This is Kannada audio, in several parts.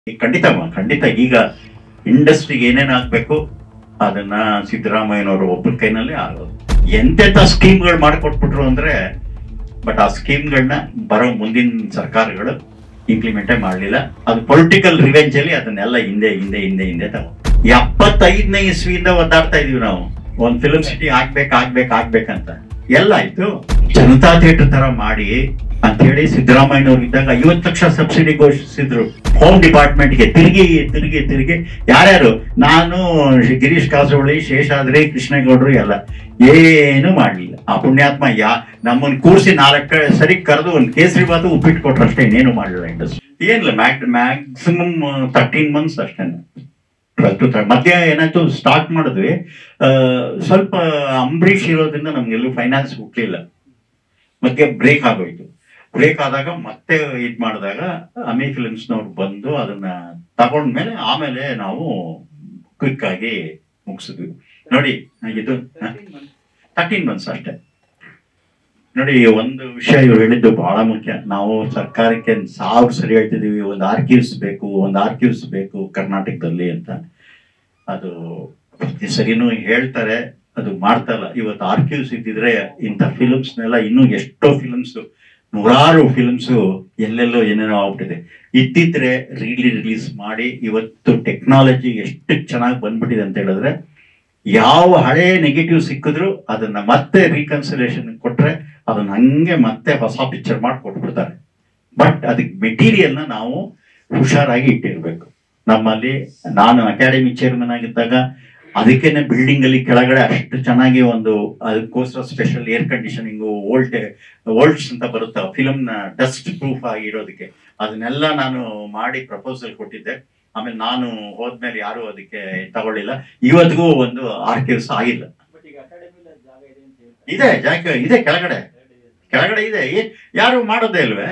ಈ ಖಂಡಿತಮ್ಮ ಖಂಡಿತ ಈಗ ಇಂಡಸ್ಟ್ರಿಗೆ ಏನೇನ್ ಆಗ್ಬೇಕು ಅದನ್ನ ಸಿದ್ದರಾಮಯ್ಯನವರು ಒಬ್ಬರ ಕೈನಲ್ಲೇ ಆಗೋದು ಎಂತೆಂತ ಸ್ಕೀಮ್ಗಳು ಮಾಡಿಕೊಟ್ಬಿಟ್ರು ಅಂದ್ರೆ ಬಟ್ ಆ ಸ್ಕೀಮ್ಗಳನ್ನ ಬರೋ ಮುಂದಿನ ಸರ್ಕಾರಗಳು ಇಂಪ್ಲಿಮೆಂಟೇ ಮಾಡಲಿಲ್ಲ ಅದು ಪೊಲಿಟಿಕಲ್ ರಿವೆಂಜ್ ಅಲ್ಲಿ ಅದನ್ನೆಲ್ಲ ಹಿಂದೆ ಹಿಂದೆ ಹಿಂದೆ ಹಿಂದೆ ತಗೋ ಎಪ್ಪತ್ತೈದನೇ ಇಸ್ವಿಯಿಂದ ಒದ್ದಾಡ್ತಾ ಇದೀವಿ ನಾವು ಒಂದ್ ಫಿಲ್ಮ್ ಸಿಟಿ ಆಗ್ಬೇಕು ಆಗ್ಬೇಕು ಆಗ್ಬೇಕಂತ ಎಲ್ಲ ಆಯ್ತು ಜನತಾ ಥಿಯೇಟರ್ ತರ ಮಾಡಿ ಅಂತ ಹೇಳಿ ಸಿದ್ದರಾಮಯ್ಯನವ್ರು ಇದ್ದಾಗ ಐವತ್ತು ಲಕ್ಷ ಸಬ್ಸಿಡಿ ಘೋಷಿಸಿದ್ರು ಹೋಮ್ ಡಿಪಾರ್ಟ್ಮೆಂಟ್ ಗೆ ತಿರುಗಿ ತಿರುಗಿ ತಿರುಗಿ ಯಾರ್ಯಾರು ನಾನು ಗಿರೀಶ್ ಕಾಸರವಳ್ಳಿ ಶೇಷಾದ್ರಿ ಕೃಷ್ಣೇಗೌಡರು ಎಲ್ಲ ಏನು ಮಾಡ್ಲಿಲ್ಲ ಆ ಪುಣ್ಯಾತ್ಮ ಯಾ ನಮ್ಮನ್ನ ಕೂರಿಸಿ ನಾಲ್ಕು ಸರಿ ಕರೆದು ಒಂದು ಕೇಸರಿ ಬಾತು ಉಪ್ಪಿಟ್ಟು ಕೊಟ್ರು ಅಷ್ಟೇ ಇನ್ನೇನು ಮಾಡಲಿಲ್ಲ ಇಂಡಸ್ಟ್ರಿ ಏನಿಲ್ಲ ಮ್ಯಾಕ್ ಮ್ಯಾಕ್ಸಿಮಮ್ ತರ್ಟೀನ್ ಮಂತ್ಸ್ ಅಷ್ಟೇ ಟ್ವೆಲ್ ಟು ಮಧ್ಯ ಏನಾಯ್ತು ಸ್ಟಾರ್ಟ್ ಮಾಡಿದ್ವಿ ಆ, ಸ್ವಲ್ಪ ಅಂಬರೀಷ್ ಇರೋದ್ರಿಂದ ನಮ್ಗೆಲ್ಲೂ ಫೈನಾನ್ಸ್ ಹುಟ್ಲಿಲ್ಲ ಮತ್ತೆ ಬ್ರೇಕ್ ಆಗೋಯ್ತು ಬ್ರೇಕ್ ಆದಾಗ ಮತ್ತೆ ಇದ್ ಮಾಡಿದಾಗ ಅಮಿ ಫಿಲ್ಮ್ಸ್ನವ್ರು ಬಂದು ಅದನ್ನ ತಗೊಂಡ್ಮೇಲೆ ಆಮೇಲೆ ನಾವು ಕ್ವಿಕ್ ಆಗಿ ಮುಗಿಸಿದ್ವಿ ನೋಡಿ ಇದು ತರ್ಟೀನ್ ಮಂತ್ಸ್ ಅಷ್ಟೇ ನೋಡಿ ಒಂದು ವಿಷಯ ಇವ್ರು ಹೇಳಿದ್ದು ಬಹಳ ಮುಖ್ಯ ನಾವು ಸರ್ಕಾರಕ್ಕೆ ಸಾವಿರ ಸರಿ ಹೇಳ್ತಿದೀವಿ ಒಂದು ಆರ್ಕಿವ್ಸ್ ಬೇಕು ಒಂದು ಆರ್ಕಿವ್ಸ್ ಬೇಕು ಕರ್ನಾಟಕದಲ್ಲಿ ಅಂತ ಅದು ಪ್ರತಿ ಸರಿನೂ ಹೇಳ್ತಾರೆ ಅದು ಮಾಡ್ತಲ್ಲ ಇವತ್ತು ಆರ್ಕಿವ್ಸ್ ಇದ್ದಿದ್ರೆ ಇಂಥ ಫಿಲ್ಮ್ಸ್ನೆಲ್ಲ ಇನ್ನೂ ಎಷ್ಟೋ ಫಿಲ್ಮ್ಸ್ ನೂರಾರು ಫಿಲ್ಮ್ಸ್ ಎಲ್ಲೆಲ್ಲೋ ಏನೇನೋ ಆಗ್ಬಿಟ್ಟಿದೆ ಇದ್ದಿದ್ರೆ ರೀಲಿ ರಿಲೀಸ್ ಮಾಡಿ ಇವತ್ತು ಟೆಕ್ನಾಲಜಿ ಎಷ್ಟು ಚೆನ್ನಾಗಿ ಬಂದ್ಬಿಟ್ಟಿದೆ ಅಂತ ಹೇಳಿದ್ರೆ ಯಾವ ಹಳೆ ನೆಗೆಟಿವ್ ಸಿಕ್ಕಿದ್ರು ಅದನ್ನ ಮತ್ತೆ ರೀಕನ್ಸಿಲೇಷನ್ ಕೊಟ್ರೆ ಅದನ್ನ ಹಂಗೆ ಮತ್ತೆ ಹೊಸ ಪಿಕ್ಚರ್ ಮಾಡಿ ಕೊಟ್ಬಿಡ್ತಾರೆ ಬಟ್ ಅದಕ್ಕೆ ಮೆಟೀರಿಯಲ್ನ ನಾವು ಹುಷಾರಾಗಿ ಇಟ್ಟಿರ್ಬೇಕು ನಮ್ಮಲ್ಲಿ ನಾನು ಅಕಾಡೆಮಿ ಚೇರ್ಮನ್ ಆಗಿದ್ದಾಗ ಅದಕ್ಕೇನೆ ಬಿಲ್ಡಿಂಗ್ ಅಲ್ಲಿ ಕೆಳಗಡೆ ಅಷ್ಟು ಚೆನ್ನಾಗಿ ಒಂದು ಅದಕ್ಕೋಸ್ಕರ special air conditioning volt volts ಅಂತ ಬರುತ್ತೆ ಫಿಲಮ್ ನ ಡಸ್ಟ್ ಪ್ರೂಫ್ ಆಗಿರೋದಕ್ಕೆ ಅದನ್ನೆಲ್ಲ ನಾನು ಮಾಡಿ ಪ್ರಪೋಸಲ್ ಕೊಟ್ಟಿದ್ದೆ ಆಮೇಲೆ ನಾನು ಹೋದ್ಮೇಲೆ ಯಾರು ಅದಕ್ಕೆ ತಗೊಳ್ಳಿಲ್ಲ ಇವತ್ತಿಗೂ ಒಂದು ಆರ್ಕಿವ್ಸ್ ಆಗಿಲ್ಲ ಇದೆ ಜಾಗ ಇದೆ ಕೆಳಗಡೆ ಕೆಳಗಡೆ ಇದೆ ಏ- ಯಾರು ಮಾಡೋದೇ ಇಲ್ವೇ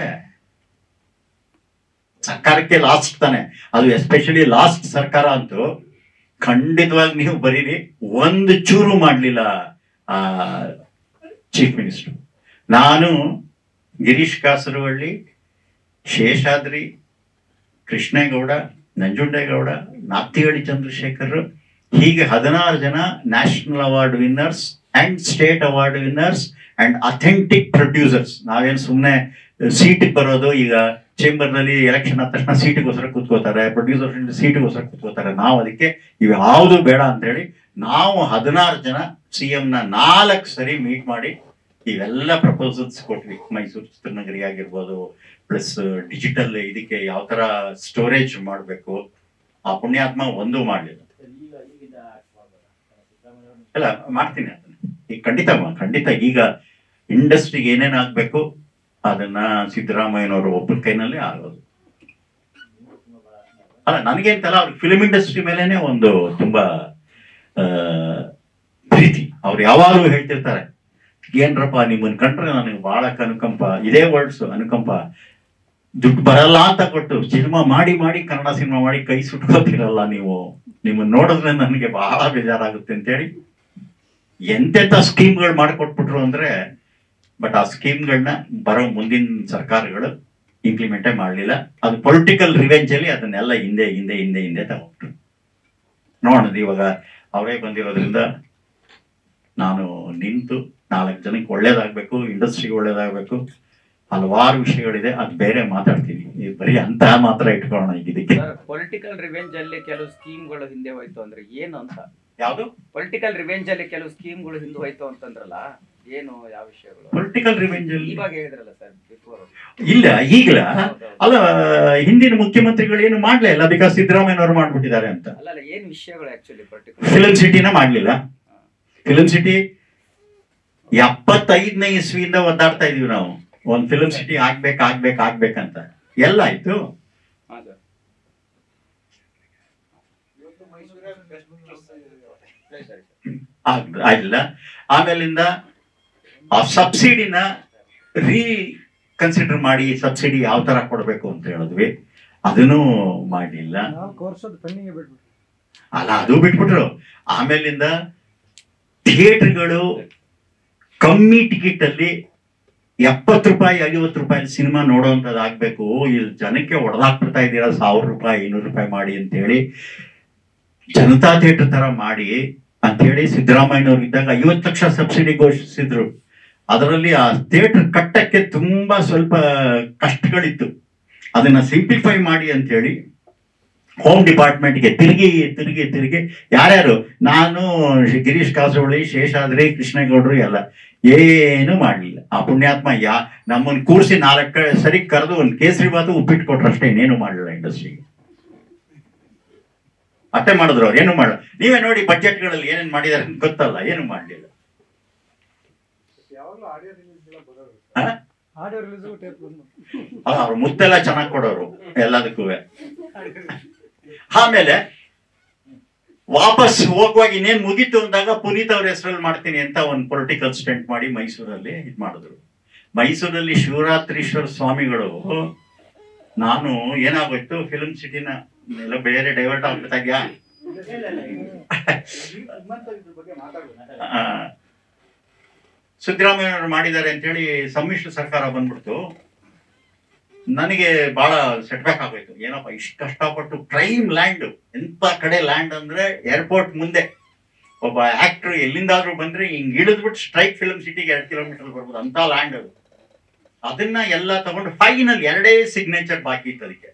ಸರ್ಕಾರಕ್ಕೆ ಲಾಸ್ಟ್ ತಾನೆ ಅದು ಎಸ್ಪೆಷಲಿ ಲಾಸ್ಟ್ ಸರ್ಕಾರ ಅಂತೂ ಖಂಡಿತವಾಗಿ ನೀವು ಬರೀರಿ ಒಂದು ಚೂರು ಮಾಡಲಿಲ್ಲ ಆ ಚೀಫ್ ಮಿನಿಸ್ಟರ್ ನಾನು ಗಿರೀಶ್ ಕಾಸರವಳ್ಳಿ ಶೇಷಾದ್ರಿ ಕೃಷ್ಣೇಗೌಡ ನಂಜುಂಡೇಗೌಡ ನಾತಿಹಳ್ಳಿ ಚಂದ್ರಶೇಖರ್ ಹೀಗೆ ಹದಿನಾರು ಜನ national award winners and state award winners and authentic producers ನಾವೇನು ಸುಮ್ಮನೆ ಸೀಟಿಗೆ ಬರೋದು ಈಗ ಚೇಂಬರ್ ನಲ್ಲಿ ಎಲೆಕ್ಷನ್ ಆದ ತಕ್ಷಣ ಸೀಟಿಗೋಸ್ಕರ ಕೂತ್ಕೋತಾರೆ ಪ್ರೊಡ್ಯೂಸರ್ ಸೀಟಿಗೋಸ್ಕರ ಕೂತ್ಕೋತಾರೆ ನಾವು ಅದಕ್ಕೆ ಇವು ಯಾವುದು ಬೇಡ ಅಂತ ಹೇಳಿ ನಾವು ಹದಿನಾರು ಜನ ಸಿ ನ ನಾಲ್ಕು ಸರಿ ಮೀಟ್ ಮಾಡಿ ಇವೆಲ್ಲ ಪ್ರಪೋಸಲ್ಸ್ ಕೊಟ್ವಿ ಮೈಸೂರು ಚಿತ್ರನಗರಿ ಆಗಿರ್ಬೋದು ಪ್ಲಸ್ ಡಿಜಿಟಲ್ ಇದಕ್ಕೆ ಯಾವ ತರ ಸ್ಟೋರೇಜ್ ಮಾಡಬೇಕು ಆ ಪುಣ್ಯಾತ್ಮ ಒಂದೂ ಮಾಡಲಿಲ್ಲ ಅಲ್ಲ ಮಾಡ್ತೀನಿ ಅದನ್ನ ಈಗ ಖಂಡಿತ ಮಾ- ಖಂಡಿತ ಈಗ ಇಂಡಸ್ಟ್ರಿಗೆ ಏನೇನ್ ಆಗ್ಬೇಕು ಅದನ್ನ ಸಿದ್ದರಾಮಯ್ಯನವರು ಒಬ್ಬರ ಕೈನಲ್ಲೇ ಆಗೋದು ಅಲ್ಲ ನನಗೆ ಅಂತಲ್ಲ ಅವ್ರಿಗೆ ಫಿಲ್ಮ್ ಇಂಡಸ್ಟ್ರಿ ಮೇಲೇನೆ ಒಂದು ತುಂಬಾ ಆ, ಪ್ರೀತಿ ಅವ್ರು ಯಾವಾಗಲೂ ಹೇಳ್ತಿರ್ತಾರೆ ಏನ್ರಪ್ಪ ನಿಮ್ಮನ್ನ ಕಂಡ್ರೆ ನನಗೆ ಬಹಳ ಅನುಕಂಪ ಇದೇ ವರ್ಡ್ಸ್ ಅನುಕಂಪ ದುಡ್ಡು ಬರಲ್ಲ ಅಂತ ಕೊಟ್ಟು ಸಿನಿಮಾ ಮಾಡಿ ಮಾಡಿ ಕನ್ನಡ ಸಿನಿಮಾ ಮಾಡಿ ಕೈ ಸುಟ್ಕೋತಿರಲ್ಲ ನೀವು ನಿಮ್ಮನ್ನ ನೋಡಿದ್ರೆ ನನಗೆ ಬಹಳ ಬೇಜಾರಾಗುತ್ತೆ ಅಂತೇಳಿ ಎಂತೆಂತ ಸ್ಕೀಮ್ಗಳು ಮಾಡಿಕೊಟ್ಬಿಟ್ರು ಅಂದ್ರೆ ಬಟ್ ಆ ಸ್ಕೀಮ್ಗಳನ್ನ ಬರೋ ಮುಂದಿನ ಸರ್ಕಾರಗಳು ಇಂಪ್ಲಿಮೆಂಟೇ ಮಾಡಲಿಲ್ಲ ಅದು ಪೊಲಿಟಿಕಲ್ ರಿವೆಂಜ್ ಅಲ್ಲಿ ಅದನ್ನೆಲ್ಲ ಹಿಂದೆ ಹಿಂದೆ ಹಿಂದೆ ಹಿಂದೆ ತಗೊಂಡ್ರು ನೋಡೋಣ ಇವಾಗ ಅವರೇ ಬಂದಿರೋದ್ರಿಂದ ನಾನು ನಿಂತು ನಾಲ್ಕು ಜನಕ್ಕೆ ಒಳ್ಳೇದಾಗ್ಬೇಕು ಇಂಡಸ್ಟ್ರಿಗೆ ಒಳ್ಳೇದಾಗ್ಬೇಕು ಹಲವಾರು ವಿಷಯಗಳಿದೆ ಅದು ಬೇರೆ ಮಾತಾಡ್ತೀನಿ ಇದು ಬರೀ ಅಂತ ಮಾತ್ರ ಇಟ್ಕೊಳ್ಳೋಣ ಈಗ ಇದಕ್ಕೆ ಪೊಲಿಟಿಕಲ್ ರಿವೆಂಜ್ ಅಲ್ಲಿ ಕೆಲವು ಸ್ಕೀಮ್ಗಳು ಹಿಂದೆ ಹೋಯ್ತು ಅಂದ್ರೆ ಏನು ಅಂತ ಯಾವುದು ಪೊಲಿಟಿಕಲ್ ರಿವೆಂಜ್ ಅಲ್ಲಿ ಕೆಲವು ಸ್ಕೀಮ್ಗಳು ಹಿಂದೆ ಹೋಯ್ತು ಅಂತಂದ್ರಲ್ಲ ಏನು ಯಾವ ವಿಷಯಗಳು ಪೊಲಿಟಿಕಲ್ ರಿವೆಂಜ್ ಅಲ್ಲಿ ಇವಾಗ ಹೇಳಿದ್ರಲ್ಲ ಸರ್ ಬಿಫೋರ್ ಇಲ್ಲ ಈಗಲ ಅಲ್ಲ ಹಿಂದಿನ ಮುಖ್ಯಮಂತ್ರಿಗಳು ಏನು ಮಾಡ್ಲೇ ಇಲ್ಲ ಬಿಕಾಸ್ ಸಿದ್ದರಾಮಯ್ಯನವರು ಮಾಡ್ಬಿಟ್ಟಿದ್ದಾರೆ ಅಂತ ಅಲ್ಲ ಅಲ್ಲ ಏನ್ ವಿಷಯಗಳು ಆಕ್ಚುಲಿ ಪರ್ಟಿಕ್ಯುಲರ್ ಫಿಲಂ ಸಿಟಿನ ಮಾಡ್ಲಿಲ್ಲ ಫಿಲಂ ಸಿಟಿ ಎಪ್ಪತ್ತೈದನೇ ಇಸ್ವಿಯಿಂದ ಒದ್ದಾಡ್ತಾ ಇದೀವಿ ನಾವು ಒಂದ್ ಫಿಲಂ ಸಿಟಿ ಆಗ್ಬೇಕು ಆಗ್ಬೇಕು ಆಗ್ಬೇಕಂತ ಎಲ್ಲ ಆಯ್ತು ಹಾ ಸರ್ ಆಗ್- ಆಗಿಲ್ಲ ಆಮೇಲಿಂದ ಆ ಸಬ್ಸಿಡಿನ ರೀ ಕನ್ಸಿಡರ್ ಮಾಡಿ ಸಬ್ಸಿಡಿ ಯಾವ ತರ ಕೊಡ್ಬೇಕು ಅಂತ ಹೇಳಿದ್ವಿ ಅದನ್ನೂ ಮಾಡಲಿಲ್ಲ ನಾಲ್ಕು ವರ್ಷದ ಪೆಂಡಿಂಗ್ ಬಿಟ್ಬಿಟ್ಟು ಅಲ್ಲ ಅದು ಬಿಟ್ಬಿಟ್ರು ಆಮೇಲಿಂದ ಥಿಯೇಟರ್ಗಳು ಕಮ್ಮಿ ಟಿಕೆಟ್ ಅಲ್ಲಿ ಎಪ್ಪತ್ತು ರೂಪಾಯಿ ಐವತ್ತು ರೂಪಾಯಿ ಸಿನಿಮಾ ನೋಡುವಂಥದ್ದು ಆಗ್ಬೇಕು ಇಲ್ಲಿ ಜನಕ್ಕೆ ಹೊಡೆದಾಕ್ಬಿಡ್ತಾ ಇದ್ದೀರಾ ಸಾವಿರ ರೂಪಾಯಿ ಐನೂರು ರೂಪಾಯಿ ಮಾಡಿ ಅಂತೇಳಿ ಜನತಾ ಥಿಯೇಟರ್ ತರ ಮಾಡಿ ಅಂತೇಳಿ ಸಿದ್ದರಾಮಯ್ಯನವ್ರು ಇದ್ದಾಗ ಐವತ್ತು ಲಕ್ಷ ಸಬ್ಸಿಡಿ ಘೋಷಿಸಿದ್ರು ಅದರಲ್ಲಿ ಆ ಥಿಯೇಟರ್ ಕಟ್ಟಕ್ಕೆ ತುಂಬಾ ಸ್ವಲ್ಪ ಕಷ್ಟಗಳಿತ್ತು ಅದನ್ನ ಸಿಂಪ್ಲಿಫೈ ಮಾಡಿ ಅಂತೇಳಿ ಹೋಮ್ ಡಿಪಾರ್ಟ್ಮೆಂಟ್ಗೆ ತಿರುಗಿ ತಿರುಗಿ ತಿರುಗಿ ಯಾರ್ಯಾರು ನಾನು ಗಿರೀಶ್ ಕಾಸರವಳ್ಳಿ ಶೇಷಾದ್ರಿ ಕೃಷ್ಣೇಗೌಡರು ಎಲ್ಲ ಏನು ಮಾಡಲಿಲ್ಲ ಆ ಪುಣ್ಯಾತ್ಮ ಯಾ ನಮ್ಮನ್ನು ಕೂರಿಸಿ ನಾಲ್ಕು ಸರಿ ಕರೆದು ಒಂದು ಕೇಸರಿ ಬಾತು ಉಪ್ಪಿಟ್ಟು ಕೊಟ್ರು ಅಷ್ಟೇ ಇನ್ನೇನು ಮಾಡಲಿಲ್ಲ ಇಂಡಸ್ಟ್ರಿಗೆ ಅಷ್ಟೇ ಮಾಡಿದ್ರು ಅವ್ರು ಏನು ಮಾಡ ನೀವೇ ನೋಡಿ ಬಜೆಟ್ಗಳಲ್ಲಿ ಏನೇನು ಮಾಡಿದಾರೆ ಅಂತ ಗೊತ್ತಲ್ಲ ಏನು ಮಾಡಲಿಲ್ಲ ಯಾವಾಗಲೂ ಆಡಿಯೋ ರಿಲೀಸ್ ಎಲ್ಲ ಬರೋರು ಹಾ? ಆಡಿಯೋ ರಿಲೀಸು ಟೇಪ್ ಬಂದು ಅವ್ರು ಮುತ್ತೆಲ್ಲ ಚೆನ್ನಾಗಿ ಕೊಡೋರು ಎಲ್ಲದಕ್ಕೂ ಆಮೇಲೆ ವಾಪಸ್ ಹೋಗುವಾಗ ಇನ್ನೇನ್ ಮುಗೀತು ಅಂದಾಗ ಪುನೀತ್ ಅವ್ರ ಹೆಸರಲ್ಲಿ ಮಾಡ್ತೀನಿ ಅಂತ ಒಂದು ಪೊಲಿಟಿಕಲ್ ಸ್ಟೆಂಟ್ ಮಾಡಿ ಮೈಸೂರಲ್ಲಿ ಇದ್ ಮಾಡಿದ್ರು ಮೈಸೂರಲ್ಲಿ ಶಿವರಾತ್ರೀಶ್ವರ ಸ್ವಾಮಿಗಳು ನಾನು ಏನಾಗೋಯ್ತು ಫಿಲ್ಮ್ ಸಿಟಿನ ಎಲ್ಲ ಬೇರೆ ಡೈವರ್ಟ್ ಆಗ್ಬಿಡ್ತಾ ಇದ್ಯಾ ಬಗ್ಗೆ ಮಾತಾಡೋಣ ಆ, ಸಿದ್ದರಾಮಯ್ಯನವರು ಮಾಡಿದ್ದಾರೆ ಅಂತೇಳಿ ಸಮ್ಮಿಶ್ರ ಸರ್ಕಾರ ಬಂದ್ಬಿಡ್ತು ನನಗೆ ಬಹಳ ಸೆಟ್ ಬ್ಯಾಕ್ ಆಗೋಯ್ತು ಏನಪ್ಪ ಇಷ್ಟು ಕಷ್ಟಪಟ್ಟು ಪ್ರೈಮ್ ಲ್ಯಾಂಡ್ ಎಂತ ಕಡೆ ಲ್ಯಾಂಡ್ ಅಂದ್ರೆ ಏರ್ಪೋರ್ಟ್ ಮುಂದೆ ಒಬ್ಬ ಆಕ್ಟರ್ ಎಲ್ಲಿಂದಾದ್ರೂ ಬಂದ್ರೆ ಹಿಂಗ್ ಇಳಿದ್ಬಿಟ್ಟು ಸ್ಟ್ರೈಕ್ ಫಿಲ್ಮ್ ಸಿಟಿಗೆ ಎರಡು ಕಿಲೋಮೀಟರ್ ಬರ್ಬೋದು ಅಂತ ಲ್ಯಾಂಡ್ ಅದು ಅದನ್ನ ಎಲ್ಲ ತಗೊಂಡು ಫೈನಲ್ ಎರಡೇ ಸಿಗ್ನೇಚರ್ ಬಾಕಿ ಇತ್ತು ಅದಕ್ಕೆ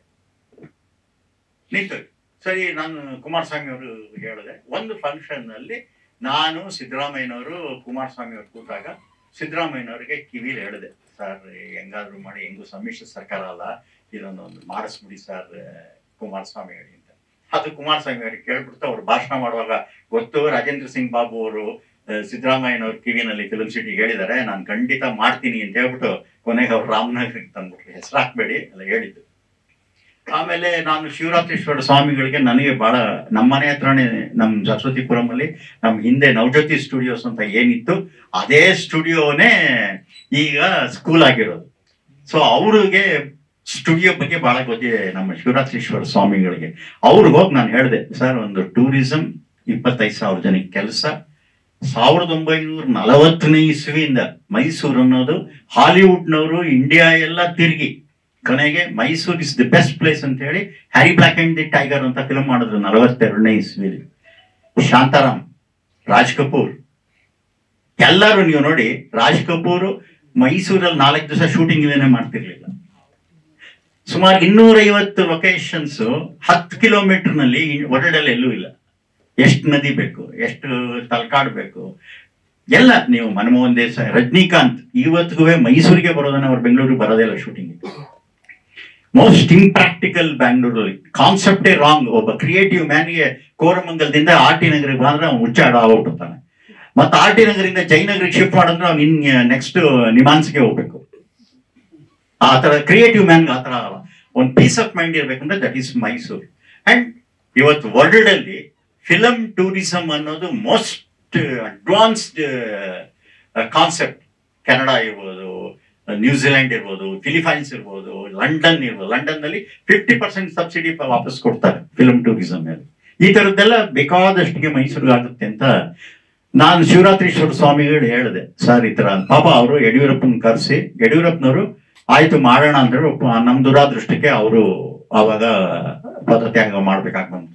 ನಿಂತು ಸರಿ ನಾನು ಕುಮಾರಸ್ವಾಮಿ ಅವರು ಹೇಳಿದೆ ಒಂದು ಫಂಕ್ಷನ್ ನಲ್ಲಿ ನಾನು ಸಿದ್ದರಾಮಯ್ಯನವರು ಕುಮಾರಸ್ವಾಮಿ ಅವರು ಕೂತಾಗ ಸಿದ್ದರಾಮಯ್ಯನವರಿಗೆ ಕಿವಿಲಿ ಹೇಳಿದೆ ಸರ್ ಹೆಂಗಾದ್ರೂ ಮಾಡಿ ಹೆಂಗೂ ಸಮ್ಮಿಶ್ರ ಸರ್ಕಾರ ಅಲ್ಲ ಇದೊಂದು ಒಂದು ಮಾಡಿಸ್ಬಿಡಿ ಸರ್ ಕುಮಾರಸ್ವಾಮಿ ಹೇಳಿ ಅಂತ ಅದು ಕುಮಾರಸ್ವಾಮಿ ಅವರಿಗೆ ಕೇಳ್ಬಿಡ್ತು ಅವ್ರು ಭಾಷಣ ಮಾಡುವಾಗ ಗೊತ್ತು ರಾಜೇಂದ್ರ ಸಿಂಗ್ ಬಾಬು ಅವರು ಸಿದ್ದರಾಮಯ್ಯನವ್ರ ಕಿವಿನಲ್ಲಿ ಫಿಲ್ಮ್ ಸಿಟಿಗೆ ಹೇಳಿದ್ದಾರೆ ನಾನು ಖಂಡಿತ ಮಾಡ್ತೀನಿ ಅಂತ ಹೇಳ್ಬಿಟ್ಟು ಕೊನೆಗೆ ಅವ್ರು ರಾಮನಗರಿಗೆ ತಂದ್ಬಿಟ್ರು ಹೆಸರು ಹಾಕ್ಬೇಡಿ ಎಲ್ಲ ಹೇಳಿದ್ದು ಆಮೇಲೆ ನಾನು ಶಿವರಾತ್ರೀಶ್ವರ ಸ್ವಾಮಿಗಳಿಗೆ ನನಗೆ ಬಹಳ ನಮ್ಮನೆ ಹತ್ರನೇ ನಮ್ಮ ಸರಸ್ವತಿಪುರಂ ಅಲ್ಲಿ ನಮ್ಮ ಹಿಂದೆ ನವಜ್ಯೋತಿ ಸ್ಟುಡಿಯೋಸ್ ಅಂತ ಏನಿತ್ತು ಅದೇ ಸ್ಟುಡಿಯೋನೇ ಈಗ ಸ್ಕೂಲ್ ಆಗಿರೋದು ಸೊ ಅವ್ರಿಗೆ ಸ್ಟುಡಿಯೋ ಬಗ್ಗೆ ಬಹಳ ಗೊತ್ತಿದೆ ನಮ್ಮ ಶಿವರಾತ್ರೀಶ್ವರ ಸ್ವಾಮಿಗಳಿಗೆ ಅವ್ರಿಗೆ ಹೋಗಿ ನಾನು ಹೇಳಿದೆ ಸರ್ ಒಂದು ಟೂರಿಸಂ ಇಪ್ಪತ್ತೈದು ಸಾವಿರ ಜನಕ್ಕೆ ಕೆಲಸ ಸಾವಿರದ ಒಂಬೈನೂರ ನಲವತ್ತನೇ ಇಸ್ವಿಯಿಂದ ಮೈಸೂರು ಅನ್ನೋದು ಹಾಲಿವುಡ್ನವರು ಇಂಡಿಯಾ ಎಲ್ಲ ತಿರುಗಿ ಕೊನೆಗೆ Mysore is the best place ಅಂತ ಹೇಳಿ Harry Black and the Tiger ಅಂತ ಫಿಲ್ಮ್ ಮಾಡಿದ್ರು ನಲವತ್ತೆರಡನೇ ಇಸ್ವಿಲಿ ಶಾಂತಾರಾಮ್ ರಾಜ್ ಕಪೂರ್ ಎಲ್ಲರೂ ನೀವು ನೋಡಿ ರಾಜ್ ಕಪೂರ್ ಮೈಸೂರಲ್ಲಿ ನಾಲ್ಕು ದಿವಸ ಶೂಟಿಂಗ್ ಇಲ್ಲೇನೆ ಮಾಡ್ತಿರ್ಲಿಲ್ಲ ಸುಮಾರು ಇನ್ನೂರೈವತ್ತು ಲೊಕೇಶನ್ಸ್ ಹತ್ತು ಕಿಲೋಮೀಟರ್ ನಲ್ಲಿ ವರ್ಲ್ಡ್ ಎಲ್ಲೂ ಇಲ್ಲ ಎಷ್ಟು ನದಿ ಬೇಕು ಎಷ್ಟು ತಲಕಾಡ್ ಬೇಕು ಎಲ್ಲ ನೀವು ಮನಮೋಹನ್ ದೇಸಾಯಿ ರಜನಿಕಾಂತ್ ಇವತ್ತಿಗೂ ಮೈಸೂರಿಗೆ ಬರೋದನ್ನ ಅವ್ರು ಬೆಂಗಳೂರಿಗೆ ಬರೋದೇ ಇಲ್ಲ ಶೂಟಿಂಗ್ ಮೋಸ್ಟ್ ಇಂಪ್ರಾಕ್ಟಿಕಲ್ ಬ್ಯಾಂಗ್ಳೂರಲ್ಲಿ ಕಾನ್ಸೆಪ್ಟೇ ರಾಂಗ್ ಒಬ್ಬ ಕ್ರಿಯೇಟಿವ್ ಮ್ಯಾನ್ಗೆ ಕೋರಮಂಗಲದಿಂದ ಆರ್ ಟಿ ನಗರಿಗೆ ಬಂದ್ರೆ ಅವ್ನು ಮುಚ್ಚಾಡ ಆಗ್ಬಿಟ್ಟಿರ್ತಾನೆ ಮತ್ತೆ ಆರ್ ಟಿ ನಗರಿಂದ ಜಯನಗರಿಗೆ ಶಿಫ್ಟ್ ಮಾಡಿದ್ರೆ ಅವ್ನು ಇನ್ ನೆಕ್ಸ್ಟ್ ನಿಮಾನ್ಸ್ಗೆ ಹೋಗ್ಬೇಕು ಆ ತರ ಕ್ರಿಯೇಟಿವ್ ಮ್ಯಾನ್ಗೆ ಆ ತರ ಒಂದು ಪೀಸ್ ಆಫ್ ಮೈಂಡ್ ಇರ್ಬೇಕಂದ್ರೆ ದಟ್ ಈಸ್ ಮೈಸೂರು ಅಂಡ್ ಇವತ್ತು ವರ್ಲ್ಡ್ ಅಲ್ಲಿ ಫಿಲಮ್ ಟೂರಿಸಂ ಅನ್ನೋದು ಮೋಸ್ಟ್ ಅಡ್ವಾನ್ಸ್ಡ್ ಕಾನ್ಸೆಪ್ಟ್ ಕೆನಡಾ ಇರ್ಬೋದು ನ್ಯೂಜಿಲೆಂಡ್ ಇರ್ಬೋದು ಫಿಲಿಪೈನ್ಸ್ ಇರ್ಬೋದು ಲಂಡನ್ ಇರ್ಬೋದು ಲಂಡನ್ ನಲ್ಲಿ ಫಿಫ್ಟಿ ಪರ್ಸೆಂಟ್ ಸಬ್ಸಿಡಿ ವಾಪಸ್ ಕೊಡ್ತಾರೆ ಫಿಲಮ್ ಟೂರಿಸಂ ಮೇಲೆ ಈ ತರದ್ದೆಲ್ಲ ಬೇಕಾದಷ್ಟಿಗೆ ಮೈಸೂರಿಗೆ ಆಗುತ್ತೆ ಅಂತ ನಾನು ಶಿವರಾತ್ರೀಶ್ವರ ಸ್ವಾಮಿಗಳು ಹೇಳಿದೆ ಸರ್ ಈ ತರ ಪಾಪ ಅವರು ಯಡಿಯೂರಪ್ಪನ ಕರೆಸಿ ಯಡಿಯೂರಪ್ಪನವರು ಆಯ್ತು ಮಾಡೋಣ ಅಂದ್ರೆ ಒಪ್ಪ- ನಮ್ ದುರಾದೃಷ್ಟಕ್ಕೆ ಅವರು ಆವಾಗ ಪದತ್ಯಾಗ ಮಾಡ್ಬೇಕಾಗಿ ಬಂತು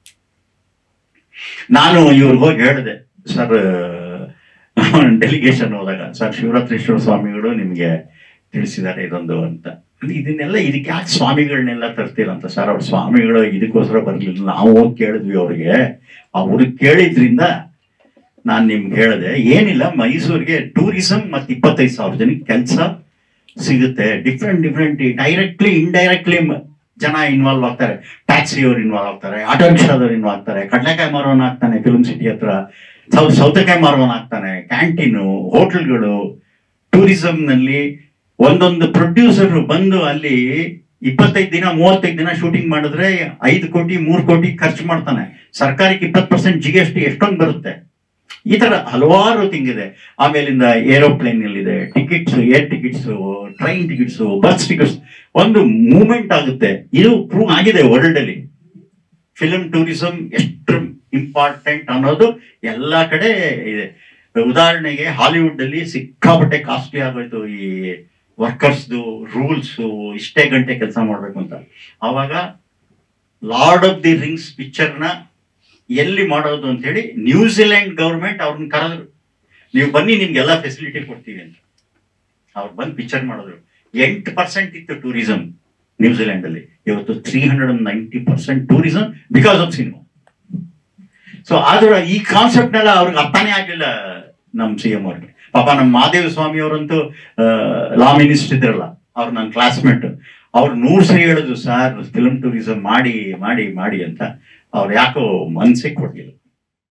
ನಾನು ಇವ್ರಿಗೆ ಹೋಗಿ ಹೇಳಿದೆ ಸರ್ ಡೆಲಿಗೇಷನ್ ಹೋದಾಗ ಸರ್ ಶಿವರಾತ್ರೀಶ್ವರ ಸ್ವಾಮಿಗಳು ನಿಮ್ಗೆ ತಿಳಿಸಿದ್ದಾರೆ ಇದೊಂದು ಅಂತ ಇದನ್ನೆಲ್ಲ ಇದಕ್ಕೆ ಯಾಕೆ ಸ್ವಾಮಿಗಳನ್ನೆಲ್ಲ ತರ್ತೀರ ಅಂತ ಸರ್ ಅವ್ರ ಸ್ವಾಮಿಗಳು ಇದಕ್ಕೋಸ್ಕರ ಬರ್ಲಿಲ್ಲ ನಾವು ಹೋಗಿ ಕೇಳಿದ್ವಿ ಅವ್ರಿಗೆ ಅವ್ರು ಕೇಳಿದ್ರಿಂದ ನಾನು ನಿಮ್ಗೆ ಹೇಳಿದೆ ಏನಿಲ್ಲ ಮೈಸೂರಿಗೆ ಟೂರಿಸಂ ಮತ್ತೆ ಇಪ್ಪತ್ತೈದು ಸಾವಿರ ಜನಕ್ಕೆ ಕೆಲಸ ಸಿಗುತ್ತೆ ಡಿಫ್ರೆಂಟ್ ಡಿಫ್ರೆಂಟ್ ಡೈರೆಕ್ಟ್ಲಿ ಇಂಡೈರೆಕ್ಟ್ಲಿ ಜನ ಇನ್ವಾಲ್ವ್ ಆಗ್ತಾರೆ ಟ್ಯಾಕ್ಸಿ ಅವ್ರು ಇನ್ವಾಲ್ವ್ ಆಗ್ತಾರೆ ಆಟೋ ರಿಕ್ಷಾದವ್ರು ಇನ್ವಾಲ್ವ್ ಆಗ್ತಾರೆ ಕಡಲೆಕಾಯಿ ಮಾರೋನ್ ಆಗ್ತಾನೆ ಫಿಲ್ಮ್ ಸಿಟಿ ಹತ್ರ ಸೌ ಸೌತೆಕಾಯಿ ಮಾರೋನ್ ಆಗ್ತಾನೆ ಕ್ಯಾಂಟೀನು ಹೋಟೆಲ್ಗಳು ಟೂರಿಸಂ ನಲ್ಲಿ ಒಂದೊಂದು ಪ್ರೊಡ್ಯೂಸರ್ ಬಂದು ಅಲ್ಲಿ ಇಪ್ಪತ್ತೈದು ದಿನ ಮೂವತ್ತೈದು ದಿನ ಶೂಟಿಂಗ್ ಮಾಡಿದ್ರೆ ಐದು ಕೋಟಿ ಮೂರು ಕೋಟಿ ಖರ್ಚು ಮಾಡ್ತಾನೆ ಸರ್ಕಾರಕ್ಕೆ ಇಪ್ಪತ್ತು ಪರ್ಸೆಂಟ್ ಜಿ ಎಸ್ ಟಿ ಎಷ್ಟೊಂದು ಬರುತ್ತೆ ಈ ತರ ಹಲವಾರು ಥಿಂಗ್ ಇದೆ ಆಮೇಲಿಂದ ಏರೋಪ್ಲೇನ್ ಇದೆ tickets air tickets train tickets bus tickets ಒಂದು ಮೂವ್ಮೆಂಟ್ ಆಗುತ್ತೆ ಇದು ಪ್ರೂವ್ ಆಗಿದೆ ವರ್ಲ್ಡ್ ಅಲ್ಲಿ ಫಿಲ್ಮ್ ಟೂರಿಸಂ ಎಷ್ಟು ಇಂಪಾರ್ಟೆಂಟ್ ಅನ್ನೋದು ಎಲ್ಲಾ ಕಡೆ ಇದೆ ಉದಾಹರಣೆಗೆ ಹಾಲಿವುಡ್ ಅಲ್ಲಿ ಸಿಕ್ಕಾಪಟ್ಟೆ ಕಾಸ್ಟ್ಲಿ ಆಗೋಯ್ತು ಈ ವರ್ಕರ್ಸ್ದು ರೂಲ್ಸು ಇಷ್ಟೇ ಗಂಟೆ ಕೆಲಸ ಮಾಡ್ಬೇಕು ಅಂತ ಆವಾಗ ಲಾರ್ಡ್ ಆಫ್ ದಿ ರಿಂಗ್ಸ್ ಪಿಕ್ಚರ್ನ ಎಲ್ಲಿ ಮಾಡೋದು ಅಂತ ಹೇಳಿ ನ್ಯೂಜಿಲೆಂಡ್ ಗೌರ್ಮೆಂಟ್ ಅವ್ರನ್ನ ಕರೆದ್ರು ನೀವು ಬನ್ನಿ ನಿಮ್ಗೆಲ್ಲ ಫೆಸಿಲಿಟಿ ಕೊಡ್ತೀವಿ ಅಂತ ಅವ್ರು ಬಂದು ಪಿಕ್ಚರ್ ಮಾಡಿದ್ರು ಎಂಟು ಪರ್ಸೆಂಟ್ ಇತ್ತು ಟೂರಿಸಂ ನ್ಯೂಜಿಲೆಂಡ್ ಅಲ್ಲಿ ಇವತ್ತು three hundred and ninety percent tourism because of cinema so ಆದ್ರೆ ಈ ಕಾನ್ಸೆಪ್ಟ್ನೆಲ್ಲ ಅವ್ರಿಗೆ ಅರ್ಥನೇ ಆಗ್ಲಿಲ್ಲ ನಮ್ಮ ಸಿ ಎಂ ಅವ್ರಿಗೆ ಪಾಪ ನಮ್ಮ ಮಾದೇವ ಸ್ವಾಮಿ ಅವರಂತೂ ಲಾ ಮಿನಿಸ್ಟರ್ ಇದ್ರಲ್ಲ ಅವ್ರು ನನ್ನ ಕ್ಲಾಸ್ಮೇಟ್ ಅವ್ರು ನೂರು ಸರಿ ಹೇಳಿದ್ರು ಸರ್ ಫಿಲ್ಮ್ ಟೂರಿಸಂ ಮಾಡಿ ಮಾಡಿ ಮಾಡಿ ಅಂತ ಅವ್ರು ಯಾಕೋ ಮನ್ಸಿಗೆ ಕೊಡ್ಲಿಲ್ಲ